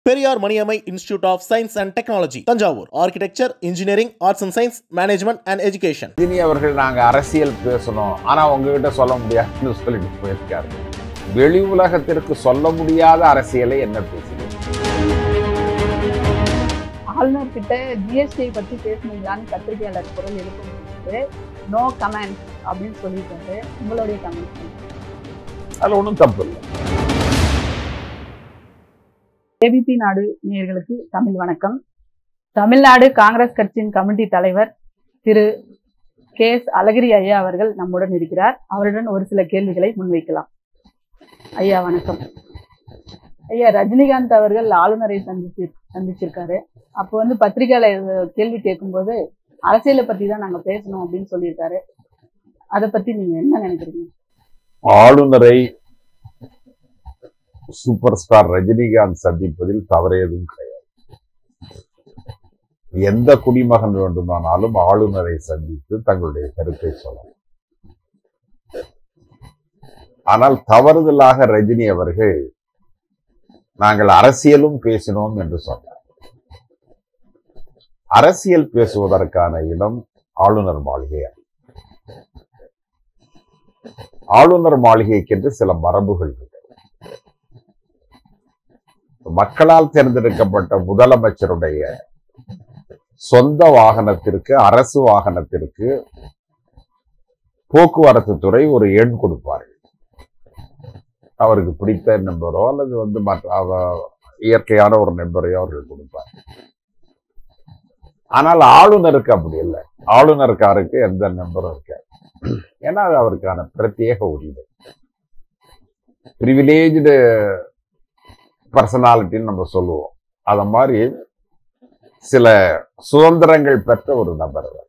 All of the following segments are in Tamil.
Periyar Maniammai Institute of Science and Technology Thanjavur architecture engineering arts and science management and education Rajini அவர்கள் நாங்கள் அரசியல் பேசணும் ஆனால் உங்ககிட்ட சொல்ல முடியாதுன்னு சொல்லிட்டு போயிருக்காரு வெளி உலகத்திற்கு சொல்ல முடியாத அரசியலை என்ன பேசுகிறீங்க ஆளுநர் கிட்ட ஜிஎஸ்டி பத்தி பேசுனீங்களான்னு பத்திரிகையாளர் குரல் எழுப்பும்போது நோ கமெண்ட் அப்படின்னு சொல்லிட்டாரு உங்களுடைய கமெண்ட் அதில் ஒன்றும் தப்பு இல்லை ஏபிபி நாடு நேயர்களுக்கு தமிழ் வணக்கம் தமிழ்நாடு காங்கிரஸ் கட்சியின் கமிட்டி தலைவர் திரு கே எஸ் அழகிரி ஐயா அவர்கள் நம்முடன் இருக்கிறார் அவருடன் ஒரு சில கேள்விகளை முன்வைக்கலாம் ஐயா வணக்கம் ஐயா ரஜினிகாந்த் அவர்கள் ஆளுநரை சந்திச்சு சந்திச்சிருக்காரு அப்போ வந்து பத்திரிகையாளர் கேள்வி கேட்கும்போது அரசியலை பத்தி தான் நாங்க பேசணும் அப்படின்னு சொல்லியிருக்காரு அதை பத்தி நீங்க என்ன நினைக்கிறீங்க ஆளுநரை சூப்பர் ஸ்டார் ரஜினிகாந்த் சந்திப்பதில் தவறு எதுவும் கிடையாது எந்த குடிமகன் வேண்டுமானாலும் ஆளுநரை சந்தித்து தங்களுடைய கருத்தை சொல்லலாம் ஆனால் தவறுதலாக ரஜினி அவர்கள் நாங்கள் அரசியலும் பேசினோம் என்று சொன்னார் அரசியல் பேசுவதற்கான இடம் ஆளுநர் மாளிகை அல்ல. ஆளுநர் மாளிகைக்கென்று சில மரபுகள் இருக்கு மக்களால் தேர்ந்தெடுக்கப்பட்ட முதலமைச்சருடைய சொந்த வாகனத்திற்கு அரசு வாகனத்திற்கு போக்குவரத்து துறை ஒரு எண் கொடுப்பார்கள் அவருக்கு பிடித்த நம்பரோ அல்லது வந்து மற்ற அவ- இயற்கையான ஒரு நம்பரையோ அவர்கள் கொடுப்பார் ஆனால் ஆளுநருக்கு அப்படி இல்லை ஆளுநர்காருக்கு எந்த நம்பரும் இருக்காது ஏன்னா அது அவருக்கான பிரத்யேக உரிமை ப்ரிவிலேஜ்டு பர்சனாலிட்டின்னு நம்ம சொல்லுவோம் அத மாதிரி சில சுதந்திரங்கள் பெற்ற ஒரு நபர் அவர்.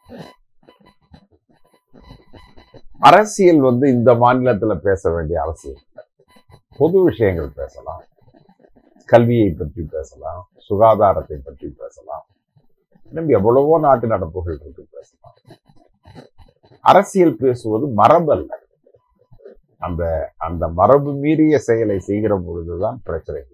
அரசியல் வந்து இந்த மாநிலத்துல பேச வேண்டிய அவசியம் இல்லை. பொது விஷயங்கள் பேசலாம் கல்வியை பற்றி பேசலாம் சுகாதாரத்தை பற்றி பேசலாம் இன்னும் எவ்வளவோ நாட்டு நடப்புகள் இருக்கு பேசலாம் அரசியல் பேசுவது மரபல்ல அந்த அந்த மரபு மீறிய செயலை செய்கிற பொழுதுதான் பிரச்சனைகள்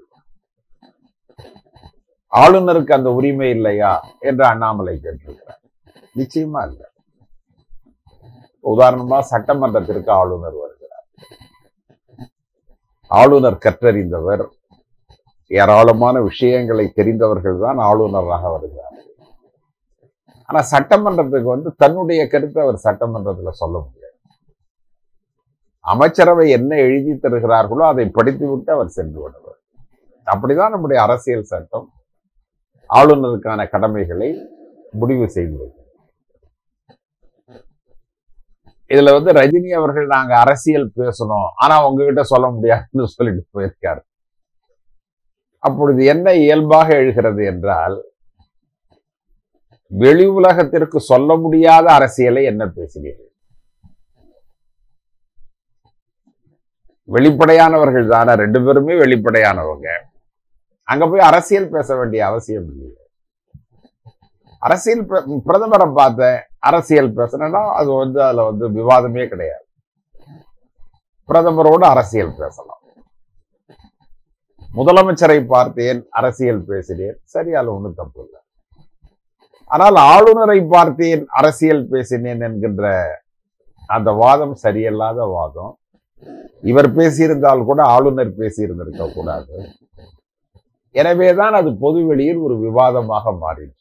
ஆளுநருக்கு அந்த உரிமை இல்லையா என்று அண்ணாமலை கேட்டிருக்கிறார் நிச்சயமா இல்லை உதாரணமா சட்டமன்றத்திற்கு ஆளுநர் வருகிறார் ஆளுநர் கற்றறிந்தவர் ஏராளமான விஷயங்களை தெரிந்தவர்கள் தான் ஆளுநராக வருகிறார் ஆனா சட்டமன்றத்துக்கு வந்து தன்னுடைய கருத்தை அவர் சட்டமன்றத்துல சொல்ல முடியாது அமைச்சரவை என்ன எழுதி தருகிறார்களோ அதை படித்துவிட்டு அவர் சென்று விடுவார் அப்படிதான் நம்முடைய அரசியல் சட்டம் ஆளுநருக்கான கடமைகளை முடிவு செய்து வைக்கிறது. இதுல வந்து ரஜினி அவர்கள் நாங்க அரசியல் பேசணும் ஆனா உங்ககிட்ட சொல்ல முடியாதுன்னு சொல்லிட்டு போயிருக்காரு அப்பொழுது என்ன இயல்பாக எழுகிறது என்றால் வெளி உலகத்திற்கு சொல்ல முடியாத அரசியலை என்ன பேசுகிறீர்கள் வெளிப்படையானவர்கள் தானே ரெண்டு பேருமே வெளிப்படையானவங்க அங்க போய் அரசியல் பேச வேண்டிய அவசியம் இல்லை அரசியல் பே- பிரதமரை பார்த்தேன் அரசியல் பேசணும்னா அது வந்து அதுல வந்து விவாதமே கிடையாது பிரதமரோடு அரசியல் பேசலாம் முதலமைச்சரை பார்த்தேன் அரசியல் பேசினேன் சரி அதுல ஒண்ணும் தப்பு இல்லை ஆனால் ஆளுநரை பார்த்தேன் அரசியல் பேசினேன் என்கின்ற அந்த வாதம் சரியல்லாத வாதம் இவர் பேசியிருந்தால் கூட ஆளுநர் பேசியிருந்திருக்க கூடாது எனவேதான் அது பொது வெளியில் ஒரு விவாதமாக மாறிற்று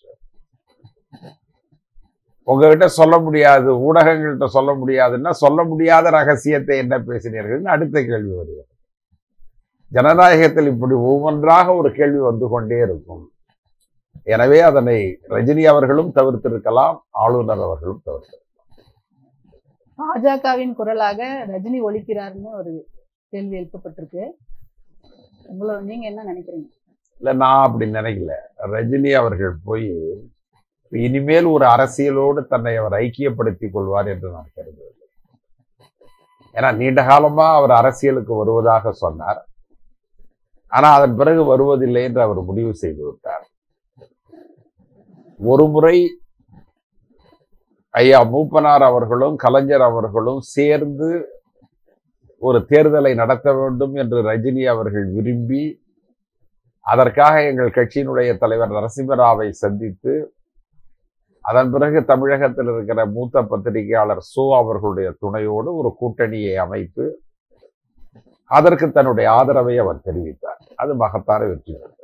உங்ககிட்ட சொல்ல முடியாது ஊடகங்கள்கிட்ட சொல்ல முடியாதுன்னா சொல்ல முடியாத ரகசியத்தை என்ன பேசினீர்கள்னு அடுத்த கேள்வி வருகிறது ஜனநாயகத்தில் இப்படி ஒவ்வொன்றாக ஒரு கேள்வி வந்து கொண்டே இருக்கும் எனவே அதனை ரஜினி அவர்களும் தவிர்த்திருக்கலாம் ஆளுநர் அவர்களும் தவிர்த்திருக்கலாம் பாஜகவின் குரலாக ரஜினி ஒழிக்கிறாருன்னு ஒரு கேள்வி எழுப்பப்பட்டிருக்கு உங்களை நீங்க என்ன நினைக்கிறீங்க இல்ல நான் அப்படி நினைக்கல ரஜினி அவர்கள் போய் இனிமேல் ஒரு அரசியலோடு தன்னை அவர் ஐக்கியப்படுத்திக் கொள்வார் என்று நான் கருதவில்லை ஏன்னா நீண்ட காலமா அவர் அரசியலுக்கு வருவதாக சொன்னார் ஆனா அதன் பிறகு வருவதில்லை என்று அவர் முடிவு செய்து விட்டார் ஒரு முறை ஐயா மூப்பனார் அவர்களும் கலைஞர் அவர்களும் சேர்ந்து ஒரு தேர்தலை நடத்த வேண்டும் என்று ரஜினி அவர்கள் விரும்பி அதற்காக எங்கள் கட்சியினுடைய தலைவர் நரசிம்மராவை சந்தித்து அதன் பிறகு தமிழகத்தில் இருக்கிற மூத்த பத்திரிகையாளர் சோ அவர்களுடைய துணையோடு ஒரு கூட்டணியை அமைத்து அதற்கு தன்னுடைய ஆதரவை அவர் தெரிவித்தார் அது மகத்தான வெற்றி பெற்றது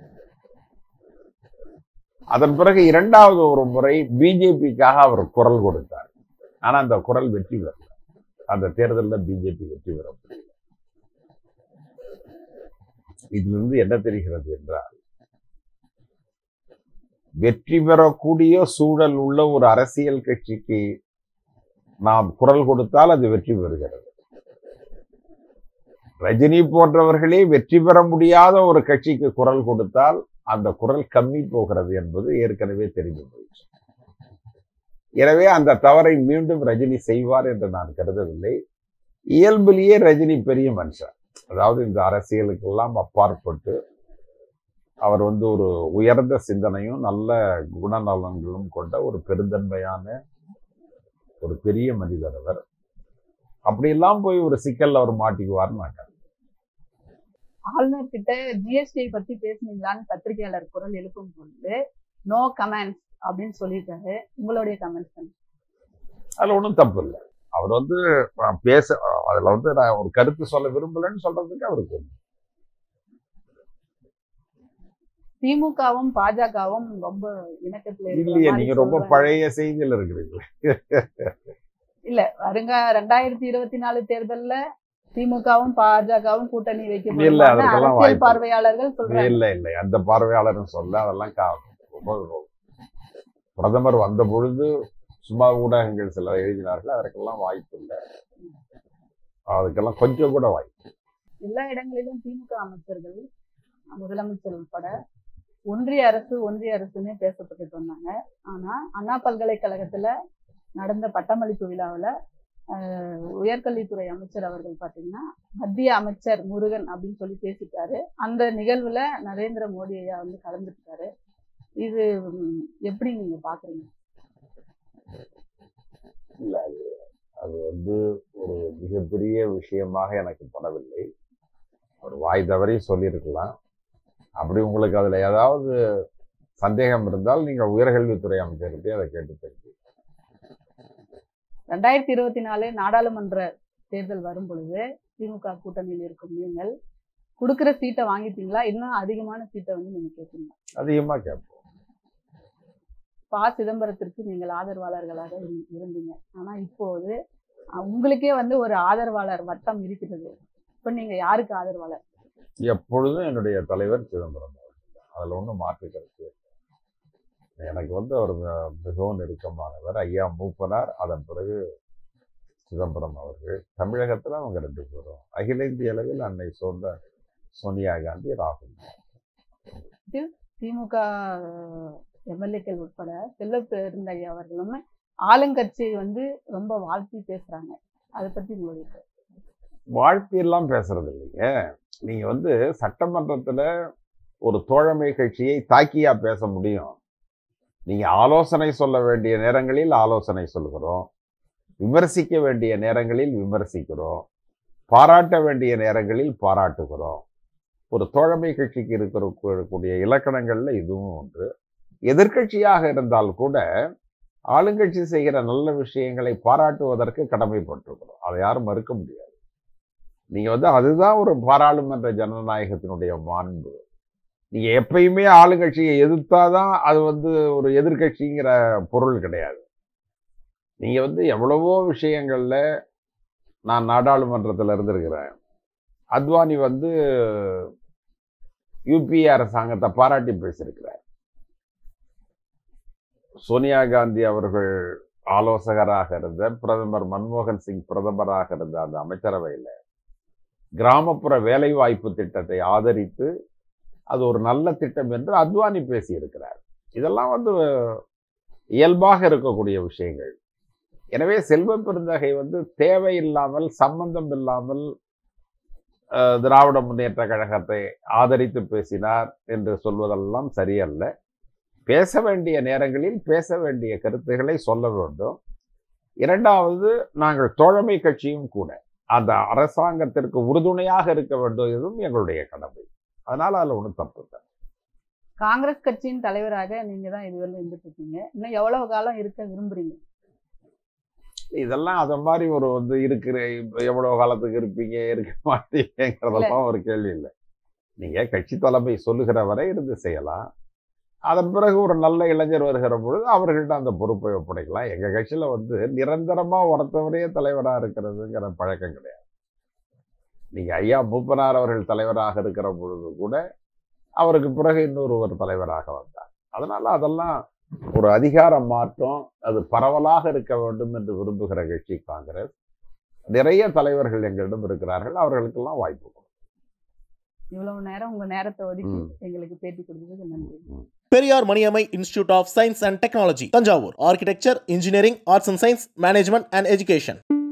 அதன் பிறகு இரண்டாவது ஒரு முறை பிஜேபிக்காக அவர் குரல் கொடுத்தார் ஆனா அந்த குரல் வெற்றி பெறல அந்த தேர்தலில் பிஜேபி வெற்றி பெற முடியல இதிலிருந்து என்ன தெரிகிறது என்றால் வெற்றி பெறக்கூடிய சூழல் உள்ள ஒரு அரசியல் கட்சிக்கு நாம் குரல் கொடுத்தால் அது வெற்றி பெறுகிறது ரஜினி போன்றவர்களே வெற்றி பெற முடியாத ஒரு கட்சிக்கு குரல் கொடுத்தால் அந்த குரல் கம்மி போகிறது என்பது ஏற்கனவே தெரிந்து போயிடுச்சு எனவே அந்த தவறை மீண்டும் ரஜினி செய்வார் என்று நான் கருதவில்லை இயல்பிலேயே ரஜினி பெரிய மனுஷன் அதாவது இந்த அரசியலுக்கெல்லாம் அப்பாற்பட்டு அவர் வந்து ஒரு உயர்ந்த சிந்தனையும் நல்ல குணநலன்களும் கொண்ட ஒரு பெருந்தன்மையான ஒரு பெரிய மனிதர் அவர் அப்படியெல்லாம் போய் ஒரு சிக்கல்ல அவர் மாட்டிக்குவார்னு நான் கருதுறேன். ஆளுநர் கிட்ட ஜிஎஸ்டி பத்தி பேசுனீங்களான்னு பத்திரிகையாளர் குரல் எழுப்பும் பொழுது நோ கமெண்ட்ஸ் அப்படின்னு சொல்லியிருக்காரு உங்களுடைய கமெண்ட்ஸ் அதுல ஒன்றும் தப்பு இல்லை அவர் வந்து நான் பேச அதுல வந்து நான் ஒரு கருத்து சொல்ல விரும்பலன்னு சொல்றதுக்கு அவருக்கு ஒண்ணும் திமுகவும் பாஜகவும் ரொம்ப இணக்கத்துல இருக்கிற இல்லையே மாதிரி நீங்க ரொம்ப சொல்றாங்க. பழைய செய்தியில இருக்கிறீங்க இல்ல வருங்க ரெண்டாயிரத்தி இருபத்தி நாலு தேர்தல்ல திமுகவும் பாஜகவும் கூட்டணி வைக்க இல்ல, அதற்கெல்லாம் அரசியல் வாய்ப்பு பார்வையாளர்கள் சொல்றாங்க இல்ல இல்ல அந்த பார்வையாளரும் சொல்ல அதெல்லாம் கா- ரொம்ப பிரதமர் வந்த பொழுது சும்மா ஊடகங்கள் சில எழுதினார்கள் அதற்கெல்லாம் வாய்ப்பு இல்லை அதுக்கெல்லாம் கொஞ்சம் கூட வாய்ப்பு எல்லா இடங்களிலும் திமுக அமைச்சர்கள் முதலமைச்சர் உட்பட ஒன்றிய அரசு ஒன்றிய அரசுன்னே பேசப்பட்டுட்டு வந்தாங்க ஆனா அண்ணா பல்கலைக்கழகத்துல நடந்த பட்டமளிப்பு விழாவுல ஆஹ், உயர்கல்வித்துறை அமைச்சர் அவர்கள் பாத்தீங்கன்னா மத்திய அமைச்சர் முருகன் அப்படின்னு சொல்லி பேசிட்டாரு அந்த நிகழ்வுல நரேந்திர மோடி ஐயா வந்து கலந்துட்டாரு இது ம், எப்படி நீங்க பாக்குறீங்க இல்ல அது அது வந்து ஒரு மிகப்பெரிய விஷயமாக எனக்கு படவில்லை ஒரு வாய் தவறி சொல்லியிருக்கலாம் அப்படி உங்களுக்கு அதுல ஏதாவது சந்தேகம் இருந்தால் நீங்கள் உயர்கல்வித்துறை அமைச்சர்கிட்டே அதை கேட்டு தெரிஞ்சு ரெண்டாயிரத்தி இருபத்தி நாலு நாடாளுமன்ற தேர்தல் வரும் பொழுது திமுக கூட்டணியில் இருக்கும் நீங்கள் கொடுக்குற சீட்டை வாங்கிட்டீங்களா இன்னும் அதிகமான சீட்டை வந்து நீங்க கேட்பீங்க அதிகமா கேட்போம் ப சிதம்பரத்திற்கு நீங்கள் ஆதரவாளர்களாக இரு- இருந்தீங்க ஆனா இப்போது அஹ், உங்களுக்கே வந்து ஒரு ஆதரவாளர் வட்டம் இருக்கிறது இப்ப நீங்க யாருக்கு ஆதரவாளர் எப்பொழுதும் என்னுடைய தலைவர் சிதம்பரம் அவர்கள் தான். அதுல ஒன்றும் மாற்று கருத்து இல்லை. எனக்கு வந்து அவர் மி- மிகவும் நெருக்கமானவர் ஐயா மூப்பனார் அதன் பிறகு சிதம்பரம் அவர்கள் தமிழகத்துல அவங்க ரெண்டு பேரும் அகில இந்திய அளவில் அன்னை சொந்த சோனியா காந்தி ராகுல் திமுக எம்எல்ஏக்கள் உட்பட செல்வ பெருந்தகை அவர்களும் ஆளுங்கட்சியை வந்து ரொம்ப வாழ்த்தி பேசுறாங்க அதை பத்தி உங்களுக்கு வாழ்த்தியெல்லாம் பேசுறது இல்லைங்க நீங்க வந்து சட்டமன்றத்துல ஒரு தோழமை கட்சியை தாக்கியா பேச முடியும் நீங்க ஆலோசனை சொல்ல வேண்டிய நேரங்களில் ஆலோசனை சொல்கிறோம் விமர்சிக்க வேண்டிய நேரங்களில் விமர்சிக்கிறோம் பாராட்ட வேண்டிய நேரங்களில் பாராட்டுகிறோம் ஒரு தோழமை கட்சிக்கு இருக்கிற கூடிய இலக்கணங்கள்ல இதுவும் ஒன்று எதிர்க்கட்சியாக இருந்தால் கூட ஆளுங்கட்சி செய்கிற நல்ல விஷயங்களை பாராட்டுவதற்கு கடமைப்பட்டிருக்கிறோம் அதை யாரும் மறுக்க முடியாது நீங்க வந்து அதுதான் ஒரு பாராளுமன்ற ஜனநாயகத்தினுடைய மாண்பு நீங்க எப்பயுமே ஆளுங்கட்சியை எதிர்த்தாதான் அது வந்து ஒரு எதிர்க்கட்சிங்கிற பொருள் கிடையாது நீங்க வந்து எவ்வளவோ விஷயங்கள்ல நான் நாடாளுமன்றத்தில் இருந்திருக்கிறேன் அத்வானி வந்து யூபிஏ அரசாங்கத்தை பாராட்டி பேசியிருக்கிறார் சோனியா காந்தி அவர்கள் ஆலோசகராக இருந்த பிரதமர் மன்மோகன் சிங் பிரதமராக இருந்த அந்த அமைச்சரவையில் கிராமப்புற வேலைவாய்ப்பு திட்டத்தை ஆதரித்து அது ஒரு நல்ல திட்டம் என்று அத்வானி பேசியிருக்கிறார் இதெல்லாம் வந்து இயல்பாக இருக்கக்கூடிய விஷயங்கள் எனவே செல்வ பெருந்தகை வந்து தேவையில்லாமல் சம்பந்தம் இல்லாமல் அஹ், திராவிட முன்னேற்ற கழகத்தை ஆதரித்து பேசினார் என்று சொல்வதெல்லாம் சரியல்ல பேச வேண்டிய நேரங்களில் பேச வேண்டிய கருத்துக்களை சொல்ல வேண்டும் இரண்டாவது நாங்கள் தோழமை கட்சியும் கூட அந்த அரசாங்கத்திற்கு உறுதுணையாக இருக்க வேண்டியதும் எங்களுடைய கடமை அதனால அதுல ஒன்றும் தப்பு இல்லை காங்கிரஸ் கட்சியின் தலைவராக நீங்க தான் இதுவரை இருந்துட்டு இருக்கீங்க இன்னும் எவ்வளவு காலம் இருக்க விரும்புறீங்க இதெல்லாம் அத மாதிரி ஒரு வந்து இருக்கிற இப்ப எவ்வளவு காலத்துக்கு இருப்பீங்க இருக்க மாட்டீங்கிறதெல்லாம் ஒரு கேள்வி இல்லை நீங்க கட்சி தலைமை சொல்லுகிற வரை இருந்து செய்யலாம் அதன் பிறகு ஒரு நல்ல இளைஞர் வருகிற பொழுது அவர்கள்ட்ட அந்த பொறுப்பை ஒப்படைக்கலாம் எங்க கட்சியில வந்து நிரந்தரமா ஒருத்தவரே தலைவரா இருக்கிறதுங்கிற பழக்கம் கிடையாது நீங்க ஐயா மூப்பனார் அவர்கள் தலைவராக இருக்கிற பொழுது கூட அவருக்கு பிறகு இன்னொருவர் தலைவராக வந்தார் அதனால அதெல்லாம் ஒரு அதிகார மாற்றம் அது பரவலாக இருக்க வேண்டும் என்று விரும்புகிற கட்சி காங்கிரஸ் நிறைய தலைவர்கள் எங்களிடம் இருக்கிறார்கள் அவர்களுக்கெல்லாம் வாய்ப்பு கொடுக்கும். இவ்வளவு நேரம் உங்க நேரத்தை ஒதுக்கி ம். எங்களுக்கு பேட்டி கொடுத்ததுக்கு நன்றி Periyar Maniammai Institute of Science and Technology Thanjavur architecture engineering arts and science management and education